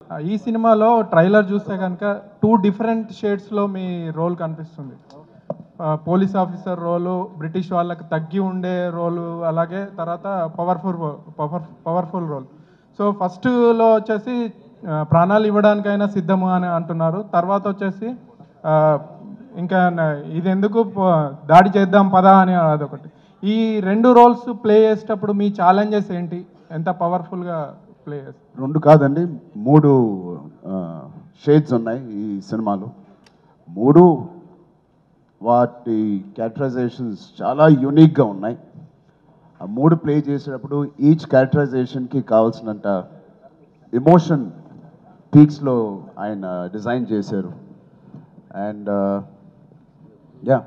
ఈ సినిమాలో ట్రైలర్ చూస్తే కనుక టూ డిఫరెంట్ షేడ్స్లో మీ రోల్ కనిపిస్తుంది ఆ, పోలీస్ ఆఫీసర్ రోలు బ్రిటిష్ వాళ్ళకి తగ్గి ఉండే రోలు అలాగే తర్వాత powerful power powerful role so ఫస్ట్లో వచ్చేసి ఆ, ప్రాణాలు ఇవ్వడానికైనా సిద్ధము అని అంటున్నారు తర్వాత వచ్చేసి ఆ, ఇంకా న- ఇది ఎందుకు ప- దాడి చేద్దాం పదా అని అదొకటి ఈ రెండు రోల్స్ ప్లే చేసేటప్పుడు మీ ఛాలెంజెస్ ఏంటి ఎంత పవర్ఫుల్గా ప్లే చేస్తారు రెండు కాదండి మూడు షేడ్స్ ఉన్నాయి ఈ సినిమాలో మూడు వాటి క్యారెక్టరైజేషన్స్ చాలా యూనిక్గా ఉన్నాయి ఆ మూడు ప్లే చేసేటప్పుడు ఈచ్ క్యారెక్టరైజేషన్కి కావాల్సినంత ఎమోషన్ పీక్స్లో ఆయన డిజైన్ చేశారు అండ్ యా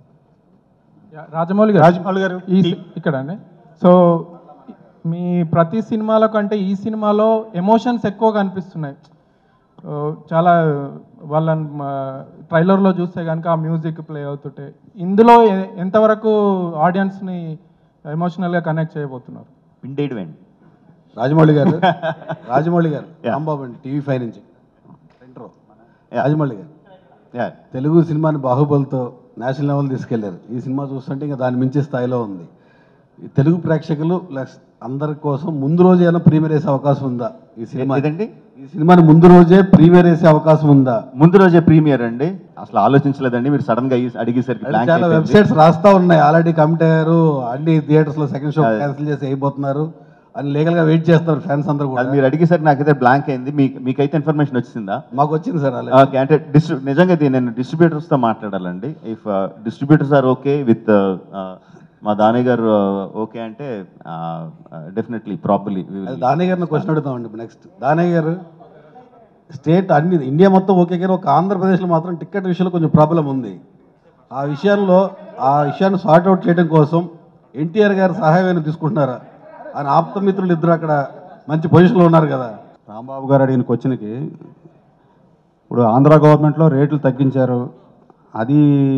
యా, రాజమౌళి గారు రాజమౌళి గారు ఈ ఇక్కడ అండి సో మీ ప్రతి సినిమాలో కంటే ఈ సినిమాలో ఎమోషన్స్ ఎక్కువ కనిపిస్తున్నాయి ఓ, చాలా వాళ్ళ ట్రైలర్లో చూస్తే కనుక ఆ మ్యూజిక్ ప్లే అవుతుంటే ఇందులో ఎ- ఎంతవరకు ఆడియన్స్ని ఎమోషనల్గా కనెక్ట్ చేయబోతున్నారు పిండేయడమేండి రాజమౌళి గారు రాజమౌళి గారు Yeah. రాంబాబు అండి టీవీ ఫైవ్ నుంచి ఇంట్రో రాజమౌళి గారు యా తెలుగు సినిమాని బాహుబలితో నేషనల్ లెవెల్ తీసుకెళ్లారు ఈ సినిమా చూస్తుంటే ఇంకా దాని మించి స్థాయిలో ఉంది ఈ తెలుగు ప్రేక్షకులు ప్లస్ అందరి కోసం ముందు రోజు ఏమైనా ప్రీమియర్ వేసే అవకాశం ఉందా ఈ సినిమా ఏదండి? ఈ సినిమాని ముందు రోజే ప్రీమియర్ వేసే అవకాశం ఉందా ముందు రోజే ప్రీమియర్ అండి అసలు ఆలోచించలేదండి మీరు సడన్ గా అయ్యి- అడిగేసరికి అంటే blank చాలా అయిపోయింది. వెబ్సైట్స్ రాస్తా ఉన్నాయి ఆల్రెడీ కమిట్ అయ్యారు అన్ని థియేటర్స్ లో సెకండ్ షో అదే. క్యాన్సిల్ చేసి అయిపోతున్నారు అని లీగల్ గా వెయిట్ చేస్తున్నారు ఫ్యాన్స్ అందరూ కూడా అది మీరు అడిగేసరికి నాకైతే బ్లాంక్ అయింది మీకు మీకైతే ఇన్ఫర్మేషన్ వచ్చిందా మాకు వచ్చింది సార్ అలా ఓకే అంటే డిస్ట్రి నిజంగా ఇది నేను distributors తో మాట్లాడాలండి if distributors are okay with మా దాని గారు ఓకే అంటే డెఫినెట్లీ ప్రాపర్లీ అది దానయ్య గారిని క్వశ్చన్ అడుగుతామండి ఇప్పుడు నెక్స్ట్ దానయ్య గారు స్టేట్ అన్ని ఇండియా మొత్తం ఓకే కానీ ఒక ఆంధ్రప్రదేశ్లో మాత్రం టికెట్ విషయంలో కొంచెం ప్రాబ్లం ఉంది ఆ విషయాల్లో ఆ విషయాన్ని సార్ట్ అవుట్ చేయడం కోసం ఎన్టీఆర్ గారి సహాయం ఏమైనా తీసుకుంటున్నారా ఆయన ఆప్త మిత్రులు ఇద్దరు అక్కడ మంచి పొజిషన్లో ఉన్నారు కదా రాంబాబు గారు అడిగిన క్వశ్చన్కి ఇప్పుడు ఆంధ్ర గవర్నమెంట్లో రేట్లు తగ్గించారు అది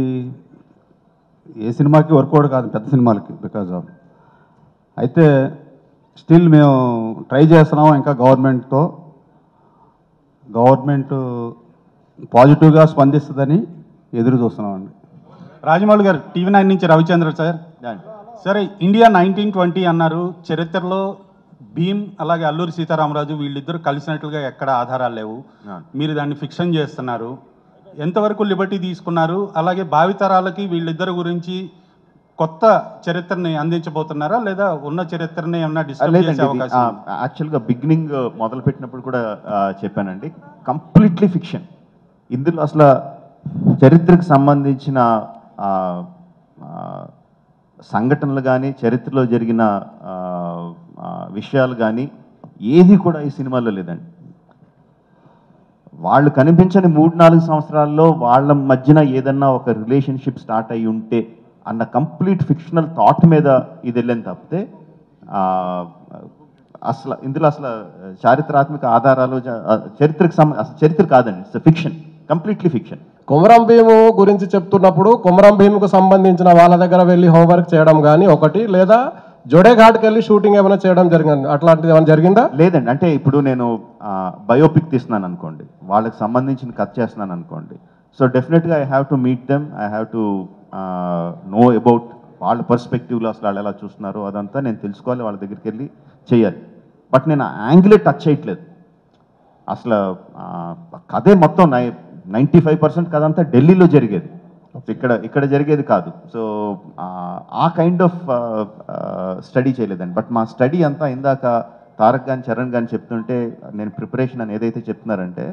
ఏ సినిమాకి వర్కౌట్ కాదు పెద్ద సినిమాలకి బికాజ్ ఆఫ్ అయితే స్టిల్ మేము ట్రై చేస్తున్నాం ఇంకా గవర్నమెంట్తో గవర్నమెంట్ పాజిటివ్గా స్పందిస్తుందని ఎదురు చూస్తున్నామండి రాజమౌళి గారు టీవీ నైన్ నుంచి రవిచంద్ర సార్ సరే ఇండియా నైన్టీన్ ట్వంటీ అన్నారు చరిత్రలో భీమ్ అలాగే అల్లూరి సీతారామరాజు వీళ్ళిద్దరు కలిసినట్లుగా ఎక్కడ ఆధారాలు లేవు అవును. మీరు దాన్ని ఫిక్షన్ చేస్తున్నారు ఎంతవరకు లిబర్టీ తీసుకున్నారు అలాగే భావితరాలకి వీళ్ళిద్దరు గురించి కొత్త చరిత్రని అందించబోతున్నారా లేదా ఉన్న చరిత్రని ఏమన్నా డిస్టర్బ్ చేసే లేదండి అవకాశం ఉందా? యాక్చువల్గా బిగినింగ్ మొదలు పెట్టినప్పుడు కూడా ఆ, చెప్పానండి కంప్లీట్లీ ఫిక్షన్ ఇందులో అసలు చరిత్రకు సంబంధించిన ఆ, ఆ, సంఘటనలు కానీ చరిత్రలో జరిగిన ఆ, ఆ, విషయాలు కానీ ఏది కూడా ఈ సినిమాలో లేదండి వాళ్ళు కనిపించని మూడు నాలుగు సంవత్సరాల్లో వాళ్ళ మధ్యన ఏదన్నా ఒక రిలేషన్షిప్ స్టార్ట్ అయి ఉంటే అన్న కంప్లీట్ ఫిక్షనల్ థాట్ మీద ఇది వెళ్ళని తప్పితే ఆ, అసలు ఇందులో అసలు చారిత్రాత్మక ఆధారాలు జ- ఆ, చరిత్రకు సంబ అసలు చరిత్ర కాదండి it's fiction completely fiction Komaram Bheem గురించి చెప్తున్నప్పుడు కొమరం భీముకు సంబంధించిన వాళ్ళ దగ్గర వెళ్ళి హోంవర్క్ చేయడం కానీ ఒకటి లేదా జోడేఘాట్కి వెళ్ళి షూటింగ్ ఏమైనా చేయడం జరిగింది అట్లాంటిది ఏమైనా జరిగిందా లేదండి అంటే ఇప్పుడు నేను బయోపిక్ తీస్తున్నాను అనుకోండి వాళ్ళకి సంబంధించిన కథ చేస్తున్నాను అనుకోండి సో డెఫినెట్గా I have to meet them I have to know about వాళ్ళ పర్స్పెక్టివ్లో అసలు వాళ్ళు ఎలా చూస్తున్నారు అదంతా నేను తెలుసుకోవాలి వాళ్ళ దగ్గరికి వెళ్ళి చేయాలి బట్ నేను యాంగిలే టచ్ చేయట్లేదు అసలు ఆ, కథే మొత్తం నై నైంటీ ఫైవ్ పర్సెంట్ కథ అంతా ఢిల్లీలో జరిగేది ఇక్కడ ఇక్కడ జరిగేది కాదు so uh kind of study చేయలేదండి బట్ మా స్టడీ అంతా ఇందాక తారక్ గాని చరణ్ గాని చెప్తుంటే నేను ప్రిపరేషన్ అని ఏదైతే చెప్తున్నారంటే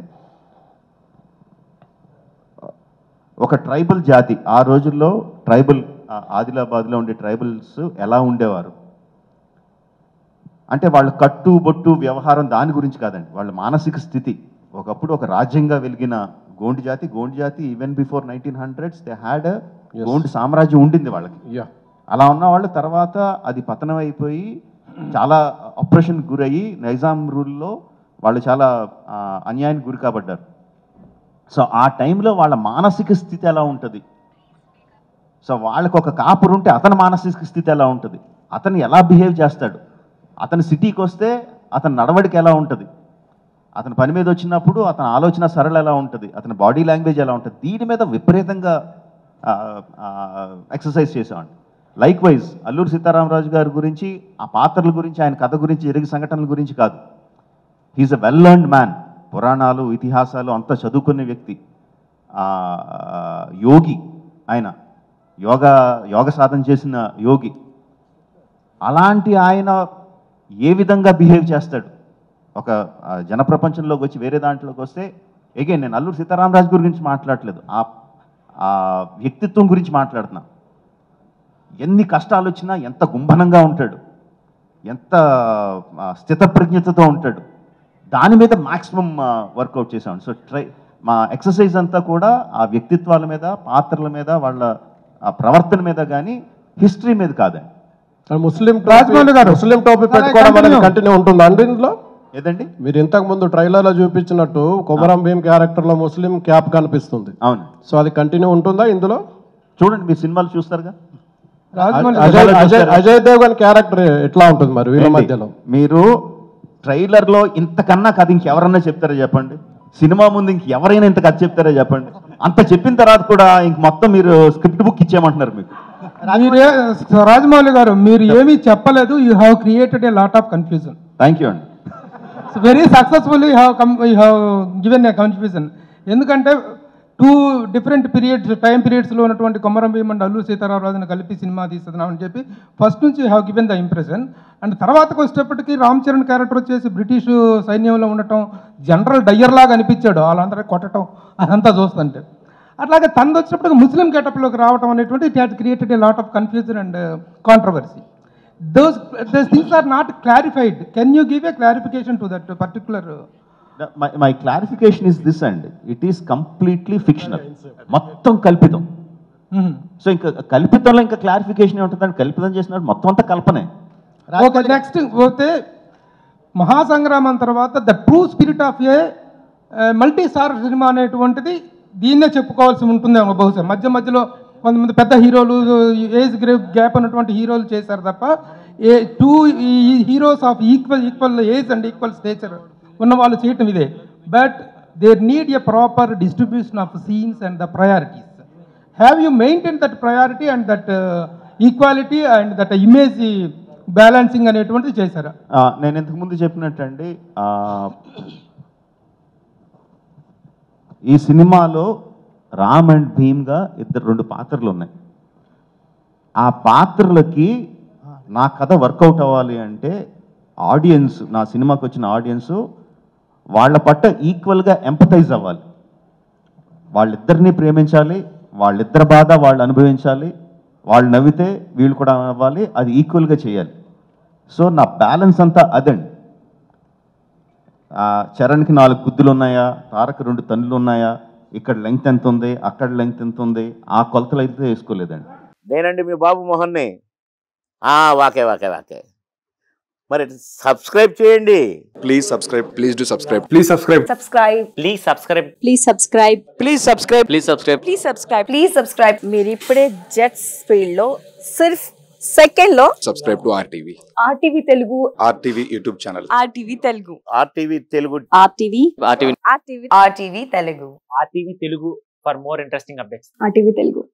ఒక ట్రైబల్ జాతి ఆ రోజుల్లో ట్రైబల్ ఆదిలాబాద్లో ఉండే ట్రైబల్స్ ఎలా ఉండేవారు అంటే వాళ్ళ కట్టు బొట్టు వ్యవహారం దాని గురించి కాదండి వాళ్ళ మానసిక స్థితి ఒకప్పుడు ఒక రాజ్యంగా వెలిగిన గోండు జాతి గోండు జాతి even before nineteen hundreds they had Gond సామ్రాజ్యం ఉండింది వాళ్ళకి యా అలా ఉన్న వాళ్ళు తర్వాత అది పతనం అయిపోయి చాలా ఆపరేషన్ గురయ్యి నైజాం రూల్లో వాళ్ళు చాలా ఆ, అన్యాయానికి గురి కాబడ్డారు సో ఆ టైంలో వాళ్ళ మానసిక స్థితి ఎలా ఉంటుంది సో వాళ్ళకు ఒక కాపురు ఉంటే అతని మానసిక స్థితి ఎలా ఉంటుంది అతను ఎలా బిహేవ్ చేస్తాడు అతను సిటీకి వస్తే అతని నడవడిక ఎలా ఉంటుంది అతని పని మీద వచ్చినప్పుడు అతని ఆలోచన సరళ ఎలా ఉంటుంది అతని బాడీ లాంగ్వేజ్ ఎలా ఉంటుంది దీని మీద విపరీతంగా ఎక్సర్సైజ్ చేసేవాడిని లైక్ వైజ్ అల్లూరి సీతారామరాజు గారి గురించి ఆ పాత్రల గురించి ఆయన కథ గురించి జరిగే సంఘటనల గురించి కాదు he is a well learned man పురాణాలు ఇతిహాసాలు అంతా చదువుకునే వ్యక్తి ఆ, యోగి ఆయన యోగా యోగ సాధన చేసిన యోగి అలాంటి ఆయన ఏ విధంగా బిహేవ్ చేస్తాడు ఒక ఆ, జనప్రపంచంలోకి వచ్చి వేరే దాంట్లోకి వస్తే ఎగైన్ నేను అల్లూరు సీతారామరాజు గురించి మాట్లాడట్లేదు ఆ ఆ వ్యక్తిత్వం గురించి మాట్లాడుతున్నా ఎన్ని కష్టాలు వచ్చినా ఎంత గుంభనంగా ఉంటాడు ఎంత ఆ, స్థితప్రజ్ఞతతో ఉంటాడు దాని మీద మాక్సిమం వర్కౌట్ చేసాం సో ట్రై మా ఎక్సర్సైజ్ అంతా కూడా ఆ వ్యక్తిత్వాల మీద పాత్రల మీద వాళ్ళ ఆ ప్రవర్తన మీద కానీ హిస్టరీ మీద కాదండి ముస్లిం రాజమౌళి గారు. ముస్లిం టోపీ సరే, పెట్టుకోవడం అనేది continue. కంటిన్యూ ఉంటుందా అండి ఇందులో ఏదండి మీరు ఇంతకు ముందు ట్రైలర్లో చూపించినట్టు కొమరం భీమ్ క్యారెక్టర్లో ముస్లిం క్యాప్ కనిపిస్తుంది అవును సో అది కంటిన్యూ ఉంటుందా ఇందులో చూడండి మీరు సినిమాలు చూస్తారుగా రాజమౌళి అజయ్ గారు అజయ్ చూస్తారా? అజయ్ దేవగన్ క్యారెక్టర్ ఎట్లా ఉంటుంది మరి వీళ్ళ ఏంటి? మధ్యలో మీరు ట్రైలర్లో ఇంతకన్నా కథ ఇంకెవరన్నా చెప్తారా చెప్పండి సినిమా ముందు ఇంకెవరైనా ఇంత కథ చెప్తారా చెప్పండి అంత చెప్పిన తర్వాత కూడా ఇంక మొత్తం మీరు స్క్రిప్ట్ బుక్ ఇచ్చేయమంటున్నారు మీకు మీరే రాజమౌళి గారు మీరు ఏమీ చెప్పలేదు you have created a lot of confusion thank you అండి very successful you have come you have given a confusion ఎందుకంటే టూ డిఫరెంట్ పీరియడ్స్ టైం పీరియడ్స్లో ఉన్నటువంటి కొమరం భీమ్ అండ్ అల్లు సీతారామరాజును కలిపి సినిమా తీస్తున్నాం అని చెప్పి ఫస్ట్ నుంచి have given the impression and తర్వాతకు వచ్చేటప్పటికి రామ్ చరణ్ క్యారెక్టర్ వచ్చేసి బ్రిటిష్ సైన్యంలో ఉండటం జనరల్ డయ్యర్ లాగా అనిపించాడు వాళ్ళందరూ కొట్టడం అదంతా చూస్తుంటే అట్లాగే తనది వచ్చినప్పటికి ముస్లిం గెటప్లోకి రావడం అనేటువంటి it has created a lot of confusion and controversy those those things are not clarified can you give a clarification to that particular my my clarification is this అండి ఇట్ ఈస్ కంప్లీట్లీ ఫిక్షనల్ మొత్తం కల్పితం Mhm. So ఇంకా కల్పితంలో ఇంకా clarification ఉంటుందండి కల్పితం చేసినట్టు మొత్తం అంతా కల్పనే ఓకే నెక్స్ట్ పోతే మహాసంగ్రామం తర్వాత the true spirit of a multi star cinema అనేటువంటిది దీన్నే చెప్పుకోవాల్సి ఉంటుందేమో బహుశా మధ్య మధ్యలో కొంతమంది పెద్ద హీరోలు ఏజ్ గ్రేప్ గ్యాప్ ఉన్నటువంటి హీరోలు చేశారు తప్ప a two heroes of equal equal age and equal stature ఉన్న వాళ్ళు చేయటం ఇదే but there need a proper distribution of scenes and the priorities have you maintain that priority and that equality and that image balancing అనేటువంటిది చేశారా ఆ, నేను ఇంతకు ముందు చెప్పినట్టండి ఆ, ఈ సినిమాలో రామ్ అండ్ భీమ్గా ఇద్దరు రెండు పాత్రలు ఉన్నాయి ఆ పాత్రలకి నా కథ వర్కౌట్ అవ్వాలి అంటే ఆడియన్స్ నా సినిమాకి వచ్చిన ఆడియన్స్ వాళ్ళ పట్ల ఈక్వల్గా ఎంపతైజ్ అవ్వాలి వాళ్ళిద్దరిని ప్రేమించాలి వాళ్ళిద్దరి బాధ వాళ్ళు అనుభవించాలి వాళ్ళు నవ్వితే వీళ్ళు కూడా అవ్వాలి అది ఈక్వల్గా చేయాలి సో నా బ్యాలెన్స్ అంతా అదండి ఆ, చరణ్కి నాలుగు గుద్దులు ఉన్నాయా తారక్ రెండు తన్నులు ఉన్నాయా ఇక్కడ లెంగ్త్ ఎంత ఉంది అక్కడ లెంగ్త్ ఎంత ఉంది ఆ కొలతలు అయితే వేసుకోలేదండి నేనండి మీ బాబు మోహన్ని ఆ, వాకే వాకే వాకే మరి సబ్స్క్రైబ్ చేయండి Please subscribe. Please do subscribe. Please subscribe. subscribe please subscribe please subscribe please subscribe please subscribe please subscribe please subscribe మీరు ఇప్పుడే జెట్స్ ఫీల్డ్ లో సిర్ఫ్ సెకండ్ లో Subscribe to RTV. RTV Telugu RTV YouTube channel. RTV Telugu RTV Telugu RTV RTV RTV RTV Telugu RTV Telugu for more interesting updates. RTV Telugu